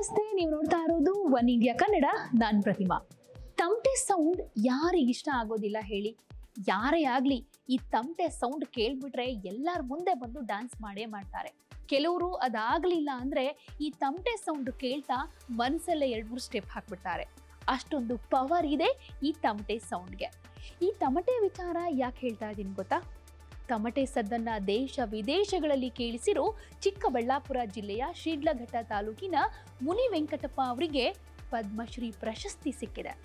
ನಮಸ್ತೆ ನೀವು ನೋಡ್ತಾ ಇರೋದು ಒನ್ ಇಂಡಿಯಾ ಕನ್ನಡ ನಾನ್ ಪ್ರತಿಮಾ ತಮಟೆ ಸೌಂಡ್ ಯಾರಿಗಿಷ್ಟ ಆಗೋದಿಲ್ಲ ಹೇಳಿ ಯಾರೇ ಆಗ್ಲಿ ಈ ತಮಟೆ ಸೌಂಡ್ ಕೇಳ್ಬಿಟ್ರೆ ಎಲ್ಲರ ಮುಂದೆ ಬಂದು ಡ್ಯಾನ್ಸ್ ಮಾಡೇ ಮಾಡ್ತಾರೆ ಕೆಲವರು ಅದಾಗ್ಲಿಲ್ಲ ಅಂದ್ರೆ ಈ ತಮಟೆ ಸೌಂಡ್ ಕೇಳ್ತಾ ಮನಸ್ಸಲ್ಲೇ ಎರಡ್ ಮೂರು ಸ್ಟೆಪ್ ಹಾಕ್ಬಿಡ್ತಾರೆ ಅಷ್ಟೊಂದು ಪವರ್ ಇದೆ ಈ ತಮಟೆ ಸೌಂಡ್ಗೆ ಈ ತಮಟೆ ವಿಚಾರ ಯಾಕೆ ಹೇಳ್ತಾ ಇದ್ದೀನಿ ಗೊತ್ತಾ ತಮಟೆ ಸದ್ದನ್ನ ದೇಶ ವಿದೇಶಗಳಲ್ಲಿ ಕೇಳಿಸಿರೋ ಚಿಕ್ಕಬಳ್ಳಾಪುರ ಜಿಲ್ಲೆಯ ಶಿಡ್ಲಘಟ್ಟ ತಾಲೂಕಿನ ಮುನಿ ವೆಂಕಟಪ್ಪ ಅವರಿಗೆ ಪದ್ಮಶ್ರೀ ಪ್ರಶಸ್ತಿ ಸಿಕ್ಕಿದೆ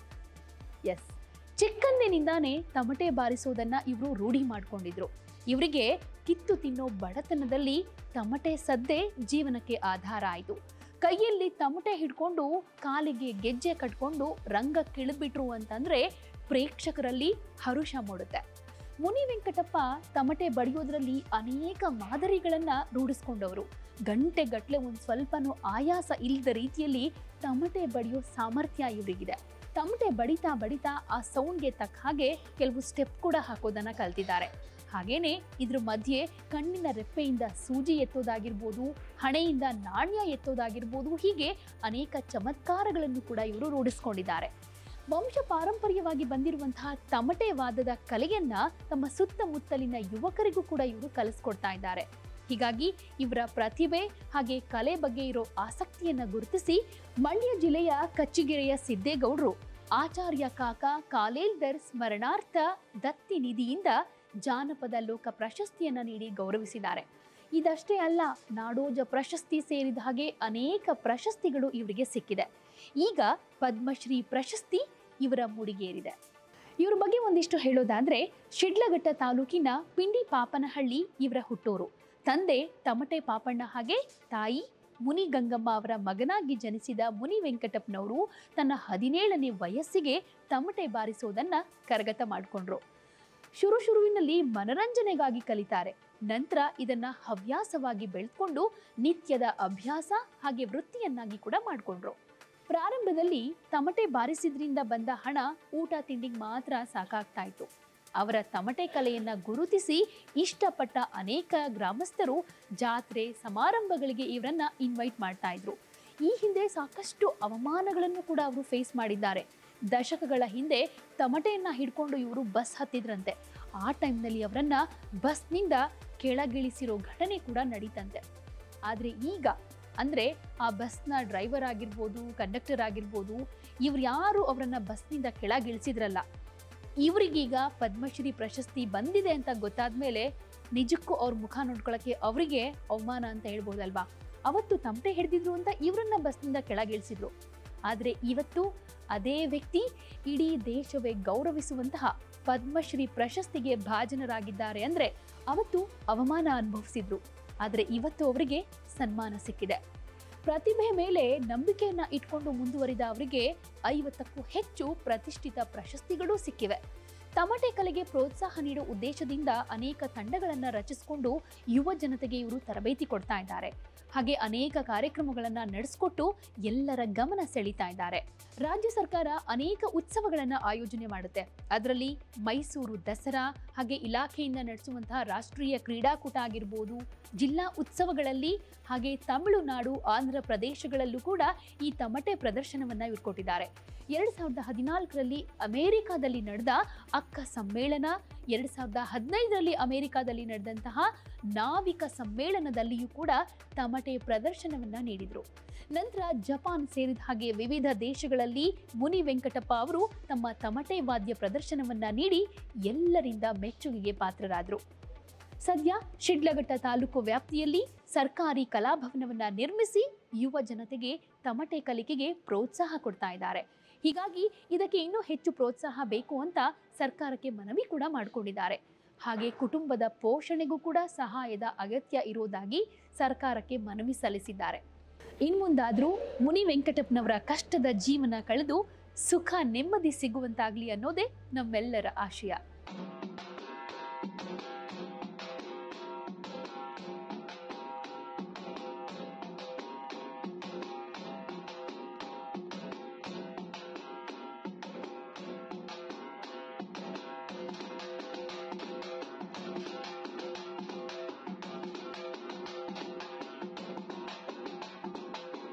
ಎಸ್ ಚಿಕ್ಕಂದಿನಿಂದಾನೇ ತಮಟೆ ಬಾರಿಸೋದನ್ನ ಇವರು ರೂಢಿ ಮಾಡ್ಕೊಂಡಿದ್ರು ಇವರಿಗೆ ಕಿತ್ತು ತಿನ್ನೋ ಬಡತನದಲ್ಲಿ ತಮಟೆ ಸದ್ದೇ ಜೀವನಕ್ಕೆ ಆಧಾರ ಆಯಿತು ಕೈಯಲ್ಲಿ ತಮಟೆ ಹಿಡ್ಕೊಂಡು ಕಾಲಿಗೆ ಗೆಜ್ಜೆ ಕಟ್ಕೊಂಡು ರಂಗ ಕಿಳಿದ್ಬಿಟ್ರು ಅಂತಂದ್ರೆ ಪ್ರೇಕ್ಷಕರಲ್ಲಿ ಹರುಷ ಮೂಡುತ್ತೆ ಮುನಿ ವೆಂಕಟಪ್ಪ ತಮಟೆ ಬಡಿಯೋದ್ರಲ್ಲಿ ಅನೇಕ ಮಾದರಿಗಳನ್ನ ರೂಢಿಸ್ಕೊಂಡವರು ಗಂಟೆ ಗಟ್ಲೆ ಒಂದ್ ಸ್ವಲ್ಪನೂ ಆಯಾಸ ಇಲ್ಲದ ರೀತಿಯಲ್ಲಿ ತಮಟೆ ಬಡಿಯೋ ಸಾಮರ್ಥ್ಯ ಇವರಿಗಿದೆ ತಮಟೆ ಬಡಿತಾ ಬಡಿತಾ ಆ ಸೌಂಡ್ಗೆ ತಕ್ಕ ಹಾಗೆ ಕೆಲವು ಸ್ಟೆಪ್ ಕೂಡ ಹಾಕೋದನ್ನ ಕಲ್ತಿದ್ದಾರೆ ಹಾಗೇನೆ ಇದ್ರ ಮಧ್ಯೆ ಕಣ್ಣಿನ ರೆಪ್ಪೆಯಿಂದ ಸೂಜಿ ಎತ್ತೋದಾಗಿರ್ಬೋದು ಹಣೆಯಿಂದ ನಾಣ್ಯ ಎತ್ತೋದಾಗಿರ್ಬೋದು ಹೀಗೆ ಅನೇಕ ಚಮತ್ಕಾರಗಳನ್ನು ಕೂಡ ಇವರು ರೂಢಿಸ್ಕೊಂಡಿದ್ದಾರೆ ವಂಶ ಪಾರಂಪರ್ಯವಾಗಿ ಬಂದಿರುವಂತಹ ತಮಟೆ ವಾದದ ಕಲೆಯನ್ನ ತಮ್ಮ ಸುತ್ತಮುತ್ತಲಿನ ಯುವಕರಿಗೂ ಕೂಡ ಇವರು ಕಲಿಸ್ಕೊಡ್ತಾ ಇದ್ದಾರೆ ಹೀಗಾಗಿ ಇವರ ಪ್ರತಿಭೆ ಹಾಗೆ ಕಲೆ ಬಗ್ಗೆ ಇರೋ ಆಸಕ್ತಿಯನ್ನ ಗುರುತಿಸಿ ಮಂಡ್ಯ ಜಿಲ್ಲೆಯ ಕಚ್ಚಿಗೆರೆಯ ಸಿದ್ದೇಗೌಡರು ಆಚಾರ್ಯ ಕಾಕ ಕಾಲೇಲ್ದರ್ ಸ್ಮರಣಾರ್ಥ ದತ್ತಿ ನಿಧಿಯಿಂದ ಜಾನಪದ ಲೋಕ ಪ್ರಶಸ್ತಿಯನ್ನ ನೀಡಿ ಗೌರವಿಸಿದ್ದಾರೆ ಇದಷ್ಟೇ ಅಲ್ಲ ನಾಡೋಜ ಪ್ರಶಸ್ತಿ ಸೇರಿದ ಹಾಗೆ ಅನೇಕ ಪ್ರಶಸ್ತಿಗಳು ಇವರಿಗೆ ಸಿಕ್ಕಿದೆ ಈಗ ಪದ್ಮಶ್ರೀ ಪ್ರಶಸ್ತಿ ಇವರ ಮುಡಿಗೇರಿದೆ ಇವ್ರ ಬಗ್ಗೆ ಒಂದಿಷ್ಟು ಹೇಳೋದಾದ್ರೆ ಶಿಡ್ಲಘಟ್ಟ ತಾಲೂಕಿನ ಪಿಂಡಿ ಪಾಪನಹಳ್ಳಿ ಇವರ ಹುಟ್ಟೂರು ತಂದೆ ತಮಟೆ ಪಾಪಣ್ಣ ಹಾಗೆ ತಾಯಿ ಮುನಿ ಗಂಗಮ್ಮ ಅವರ ಮಗನಾಗಿ ಜನಿಸಿದ ಮುನಿ ವೆಂಕಟಪ್ಪನವರು ತನ್ನ ಹದಿನೇಳನೇ ವಯಸ್ಸಿಗೆ ತಮಟೆ ಬಾರಿಸೋದನ್ನ ಕರಗತ ಮಾಡಿಕೊಂಡ್ರು ಶುರು ಶುರುವಿನಲ್ಲಿ ಮನರಂಜನೆಗಾಗಿ ಕಲಿತಾರೆ ನಂತರ ಇದನ್ನ ಹವ್ಯಾಸವಾಗಿ ಬೆಳೆದುಕೊಂಡು ನಿತ್ಯದ ಅಭ್ಯಾಸ ಹಾಗೆ ವೃತ್ತಿಯನ್ನಾಗಿ ಕೂಡ ಮಾಡಿಕೊಂಡ್ರು ಪ್ರಾರಂಭದಲ್ಲಿ ತಮಟೆ ಬಾರಿಸಿದ್ರಿಂದ ಬಂದ ಹಣ ಊಟ ತಿಂಡಿಗೆ ಮಾತ್ರ ಸಾಕಾಗ್ತಾ ಇತ್ತು ಅವರ ತಮಟೆ ಕಲೆಯನ್ನ ಗುರುತಿಸಿ ಇಷ್ಟಪಟ್ಟ ಅನೇಕ ಗ್ರಾಮಸ್ಥರು ಜಾತ್ರೆ ಸಮಾರಂಭಗಳಿಗೆ ಇವರನ್ನ ಇನ್ವೈಟ್ ಮಾಡ್ತಾ ಇದ್ರು ಈ ಹಿಂದೆ ಸಾಕಷ್ಟು ಅವಮಾನಗಳನ್ನು ಕೂಡ ಅವರು ಫೇಸ್ ಮಾಡಿದ್ದಾರೆ ದಶಕಗಳ ಹಿಂದೆ ತಮಟೆಯನ್ನ ಹಿಡ್ಕೊಂಡು ಇವರು ಬಸ್ ಹತ್ತಿದ್ರಂತೆ ಆ ಟೈಮ್ನಲ್ಲಿ ಅವರನ್ನ ಬಸ್ನಿಂದ ಕೆಳಗಿಳಿಸಿರೋ ಘಟನೆ ಕೂಡ ನಡೀತಂತೆ ಆದರೆ ಈಗ ಅಂದ್ರೆ ಆ ಬಸ್ನ ಡ್ರೈವರ್ ಆಗಿರ್ಬೋದು ಕಂಡಕ್ಟರ್ ಆಗಿರ್ಬೋದು ಇವ್ರು ಯಾರು ಅವರನ್ನ ಬಸ್ನಿಂದ ಕೆಳಗಿಳಿಸಿದ್ರಲ್ಲ ಇವರಿಗೀಗ ಪದ್ಮಶ್ರೀ ಪ್ರಶಸ್ತಿ ಬಂದಿದೆ ಅಂತ ಗೊತ್ತಾದ್ಮೇಲೆ ನಿಜಕ್ಕೂ ಅವ್ರ ಮುಖ ನೋಡ್ಕೊಳಕ್ಕೆ ಅವರಿಗೆ ಅವಮಾನ ಅಂತ ಹೇಳ್ಬೋದಲ್ವಾ ಅವತ್ತು ತಮಟೆ ಹಿಡಿದಿದ್ರು ಅಂತ ಇವರನ್ನ ಬಸ್ನಿಂದ ಕೆಳಗಿಳಿಸಿದ್ರು ಆದರೆ ಇವತ್ತು ಅದೇ ವ್ಯಕ್ತಿ ಇಡೀ ದೇಶವೇ ಗೌರವಿಸುವಂತಹ ಪದ್ಮಶ್ರೀ ಪ್ರಶಸ್ತಿಗೆ ಭಾಜನರಾಗಿದ್ದಾರೆ ಅಂದ್ರೆ ಅವತ್ತು ಅವಮಾನ ಅನುಭವಿಸಿದ್ರು ಆದರೆ ಇವತ್ತು ಅವರಿಗೆ ಸನ್ಮಾನ ಸಿಕ್ಕಿದೆ ಪ್ರತಿಭೆ ಮೇಲೆ ನಂಬಿಕೆಯನ್ನ ಇಟ್ಕೊಂಡು ಮುಂದುವರಿದ ಅವರಿಗೆ ಐವತ್ತಕ್ಕೂ ಹೆಚ್ಚು ಪ್ರತಿಷ್ಠಿತ ಪ್ರಶಸ್ತಿಗಳೂ ಸಿಕ್ಕಿವೆ ತಮಟೆ ಕಲೆಗೆ ಪ್ರೋತ್ಸಾಹ ನೀಡೋ ಉದ್ದೇಶದಿಂದ ಅನೇಕ ತಂಡಗಳನ್ನ ರಚಿಸಿಕೊಂಡು ಯುವ ಜನತೆಗೆ ಇವರು ತರಬೇತಿ ಕೊಡ್ತಾ ಇದ್ದಾರೆ ಹಾಗೆ ಅನೇಕ ಕಾರ್ಯಕ್ರಮಗಳನ್ನ ನಡೆಸಿಕೊಟ್ಟು ಎಲ್ಲರ ಗಮನ ಸೆಳೀತಾ ಇದ್ದಾರೆ ರಾಜ್ಯ ಸರ್ಕಾರ ಅನೇಕ ಉತ್ಸವಗಳನ್ನ ಆಯೋಜನೆ ಮಾಡುತ್ತೆ ಅದರಲ್ಲಿ ಮೈಸೂರು ದಸರಾ ಹಾಗೆ ಇಲಾಖೆಯಿಂದ ನಡೆಸುವಂತಹ ರಾಷ್ಟ್ರೀಯ ಕ್ರೀಡಾಕೂಟ ಆಗಿರ್ಬೋದು ಜಿಲ್ಲಾ ಉತ್ಸವಗಳಲ್ಲಿ ಹಾಗೆ ತಮಿಳುನಾಡು ಆಂಧ್ರ ಪ್ರದೇಶಗಳಲ್ಲೂ ಕೂಡ ಈ ತಮಟೆ ಪ್ರದರ್ಶನವನ್ನ ಇವ್ರು ಕೊಟ್ಟಿದ್ದಾರೆ ಎರಡ್ ಸಾವಿರದ ಹದಿನಾಲ್ಕರಲ್ಲಿ ಅಮೆರಿಕಾದಲ್ಲಿ ನಡೆದ ಅಕ್ಕ ಸಮ್ಮೇಳನ ಎರಡ್ ಸಾವಿರದ ಹದಿನೈದರಲ್ಲಿ ಅಮೆರಿಕಾದಲ್ಲಿ ನಡೆದಂತಹ ನಾವಿಕ ಸಮ್ಮೇಳನದಲ್ಲಿಯೂ ಕೂಡ ತಮಟೆ ಪ್ರದರ್ಶನವನ್ನ ನೀಡಿದ್ರು ನಂತರ ಜಪಾನ್ ಸೇರಿದ ಹಾಗೆ ವಿವಿಧ ದೇಶಗಳಲ್ಲಿ ಮುನಿ ವೆಂಕಟಪ್ಪ ಅವರು ತಮ್ಮ ತಮಟೆ ವಾದ್ಯ ಪ್ರದರ್ಶನವನ್ನ ನೀಡಿ ಎಲ್ಲರಿಂದ ಮೆಚ್ಚುಗೆಗೆ ಪಾತ್ರರಾದರು ಸದ್ಯ ಶಿಡ್ಲಘಟ್ಟ ತಾಲೂಕು ವ್ಯಾಪ್ತಿಯಲ್ಲಿ ಸರ್ಕಾರಿ ಕಲಾಭವನವನ್ನ ನಿರ್ಮಿಸಿ ಯುವ ಜನತೆಗೆ ತಮಟೆ ಕಲಿಕೆಗೆ ಪ್ರೋತ್ಸಾಹ ಕೊಡ್ತಾ ಇದ್ದಾರೆ ಹೀಗಾಗಿ ಇದಕ್ಕೆ ಇನ್ನೂ ಹೆಚ್ಚು ಪ್ರೋತ್ಸಾಹ ಬೇಕು ಅಂತ ಸರ್ಕಾರಕ್ಕೆ ಮನವಿ ಕೂಡ ಮಾಡಿಕೊಂಡಿದ್ದಾರೆ ಹಾಗೆ ಕುಟುಂಬದ ಪೋಷಣೆಗೂ ಕೂಡ ಸಹಾಯದ ಅಗತ್ಯ ಇರೋದಾಗಿ ಸರ್ಕಾರಕ್ಕೆ ಮನವಿ ಸಲ್ಲಿಸಿದ್ದಾರೆ ಇನ್ಮುಂದಾದ್ರೂ ಮುನಿ ವೆಂಕಟಪ್ಪನವರ ಕಷ್ಟದ ಜೀವನ ಕಳೆದು ಸುಖ ನೆಮ್ಮದಿ ಸಿಗುವಂತಾಗ್ಲಿ ಅನ್ನೋದೇ ನಮ್ಮೆಲ್ಲರ ಆಶಯ